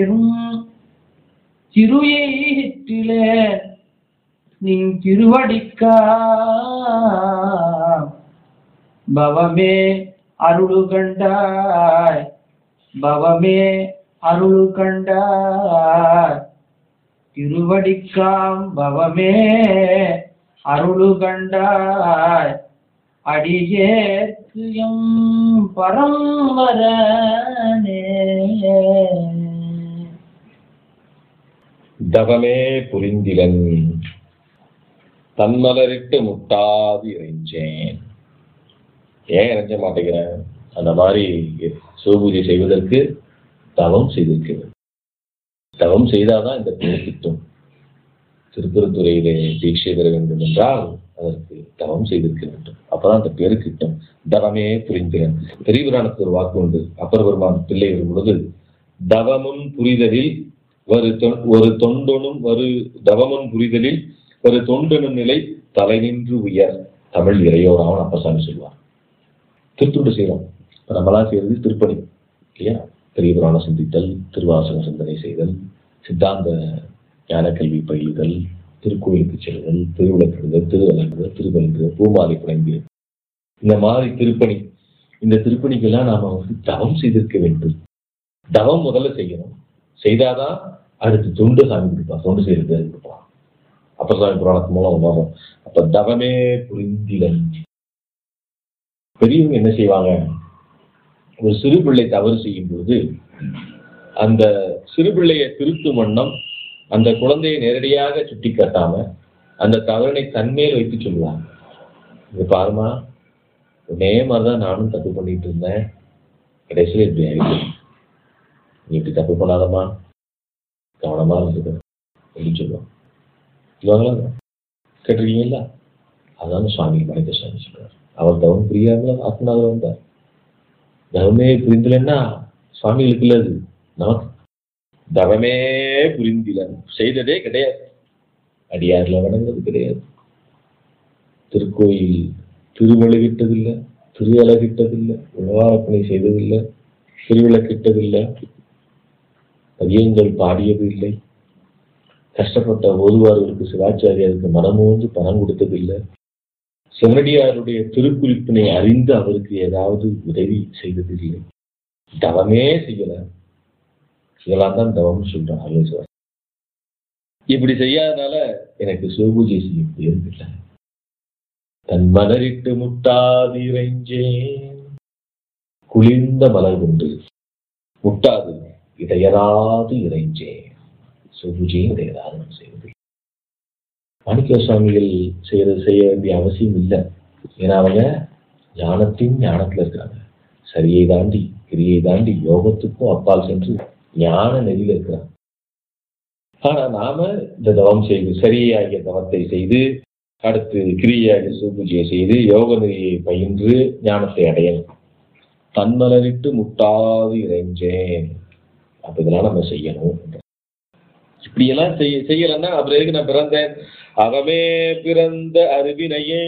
சிறுயிற்றிலே நின் திருவடிக்கா பவமே அருளு கண்டாய் பவமே அருளு கண்டாய் திருவடிக்காம் பவமே அருளு கண்டாய் அடியேற்கு எம் பரம்பரனே தவமே புரிந்திலன் தன்மலரிட்டு முட்டாது இறைஞ்சேன் ஏன் இறைஞ்ச மாட்டேங்கிறேன் அந்த மாதிரி சிவபூஜை செய்வதற்கு தவம் செய்திருக்கிறேன் தவம் செய்தாதான் இந்த பேர் கிட்டும் திருப்பரத்துறையிலே தீட்சை பெற வேண்டும் என்றால் அதற்கு தவம் செய்திருக்க வேண்டும் அப்பதான் அந்த பேரு கிட்டும் தவமே புரிந்திறன் பெரிய புராணத்துக்கு ஒரு வாக்கு உண்டு அப்பர் பெருமான் பிள்ளை வரும் பொழுது தவமும் புரிதலில் ஒரு தொ- ஒரு தொண்டனும் ஒரு தவமும் புரிதலில் ஒரு தொண்டனும் நிலை தலை நின்று உயர் தமிழ் இறையோராவன் அப்பசாமி சொல்வார் திருத்துண்டு செய்யலாம் இப்ப நம்மளாம் செய்யறது திருப்பணி இல்லையா பெரிய புராணம் சிந்தித்தல் திருவாசக சிந்தனை செய்தல் சித்தாந்த ஞான கல்வி பயிலுதல் திருக்கோயிலுக்கு செல்லுதல் திருவிளக்கிடுதல் திருவலங்குதல் திருவலங்குதல் பூமாலை புனைந்து இந்த மாதிரி திருப்பணி இந்த திருப்பணிக்கெல்லாம் நாம வந்து தவம் செய்திருக்க வேண்டும் தவம் முதல்ல செய்யணும் செய்தாதான் அடுத்து தொண்டு சாமி கொடுப்பா தொண்டு செய்யறது கொடுப்பான் அப்ப சாமி புராணத்து மூலம் உணரும் அப்ப தவமே புரிந்திலன் பெரியவங்க என்ன செய்வாங்க ஒரு சிறு பிள்ளை தவறு செய்யும் பொழுது அந்த சிறு பிள்ளையை திருத்தும் வண்ணம் அந்த குழந்தையை நேரடியாக சுட்டி காட்டாம அந்த தவறினை தன்மேல் வைத்து சொல்லுவாங்க இது பாருமா உன்னே மாதிரிதான் நானும் தப்பு பண்ணிட்டு இருந்தேன் கடைசியில் இப்படி ஆயிடுச்சு நீ இப்படி தப்பு பண்ணாதம்மா கவனமா இருந்துக்க அப்படின்னு சொல்லுவாங்க சொல்லுவாங்களா கேட்டிருக்கீங்களா அதான் சுவாமி மனித சுவாமி சொல்றாரு அவர் தவம் புரியாமல ஆத்மநாதர் வந்தார் தவமே புரிந்தலன்னா சுவாமிகளுக்கு இல்ல அது நமக்கு தவமே புரிந்திலன் செய்ததே கிடையாது அடியார்ல வணங்குறது கிடையாது திருக்கோயில் திருவழுகிட்டதில்லை திரு அழகிட்டதில்லை உணவாரப்பணி செய்ததில்லை திருவிளக்கிட்டதில்லை பதியங்கள் பாடியது இல்லை கஷ்டப்பட்ட ஓதுவார்களுக்கு சிவாச்சாரியாருக்கு மனமோந்து பணம் கொடுத்ததில்லை சிவனடியாருடைய திருக்குறிப்பினை அறிந்து அவருக்கு ஏதாவது உதவி செய்ததில்லை தவமே செய்யல இதெல்லாம் தான் தவம்னு சொல்றான் ஆலோசனை இப்படி செய்யாதனால எனக்கு சிவபூஜை செய்ய முடியவில்லை தன் மலரிட்டு முட்டாது இறைஞ்சேன் குளிர்ந்த மலர் கொண்டு முட்டாது இடையராது இறைஞ்சேன் சிவபூஜையும் இடையராது நான் செய்வதில்லை மாணிக்க சுவாமிகள் செய்யறது செய்ய வேண்டிய அவசியம் இல்லை ஏன்னா அவங்க ஞானத்தின் ஞானத்துல இருக்காங்க சரியை தாண்டி கிரியை தாண்டி யோகத்துக்கும் அப்பால் சென்று ஞான நெறியில இருக்கிறாங்க ஆனா நாம இந்த தவம் செய்து சரியாகிய தவத்தை செய்து அடுத்து கிரியாகிய சிவபூஜையை செய்து யோக நெறியை பயின்று ஞானத்தை அடையணும் தன்மலரிட்டு முட்டாது இறைஞ்சேன் அப்ப இதெல்லாம் நம்ம செய்யணும் இப்படியெல்லாம் செய்ய செய்யலைன்னா அப்புறம் எதுக்கு நான் பிறந்தேன் அவமே பிறந்த அருவினையே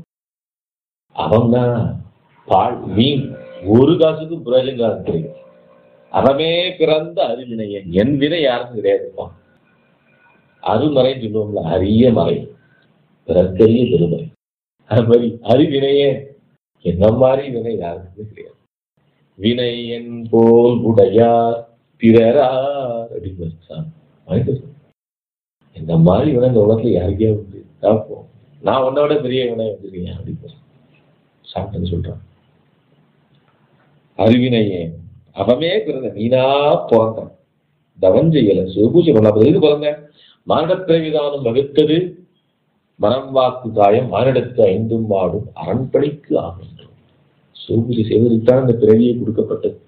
அவன் தான் பால் மீன் ஒரு காசுக்கும் பிரயோஜனம் தெரியும் அவமே பிறந்த அருவினையன் என் வினை யாருக்கும் கிடையாதுப்பான் அருமறைன்னு சொல்லுவோம்ல அரிய மறை பிறக்கரிய பெருமறை அது மாதிரி அருவினையே என்ன மாதிரி வினை யாருக்குமே கிடையாது வினை என் போல் உடையார் பிறரார் அப்படின்னு சாமி. மனித சொல்றார். இந்த மாதிரி வினை இந்த உலகத்துல யாருக்கே உண்டு பார்ப்போம் நான் உன்னை விட பெரிய வினை வச்சிருக்கேன் அப்படின்னு சாப்பிட்டேன்னு சொல்றான் அறிவினையே அவமே பிறந்த நீனா பிறந்தான் தவம் செய்யல சிவபூஜை பண்ண எதுக்கு பிறந்தேன் மானிடப்பிரவிதானம் வகுத்தது மனம் வாக்கு காயம் மானிடத்து ஐந்தும் வாடும் அரண்படைக்கு ஆகும் சிவபூஜை செய்வதற்கு தான் இந்த பிறவியை கொடுக்கப்பட்டது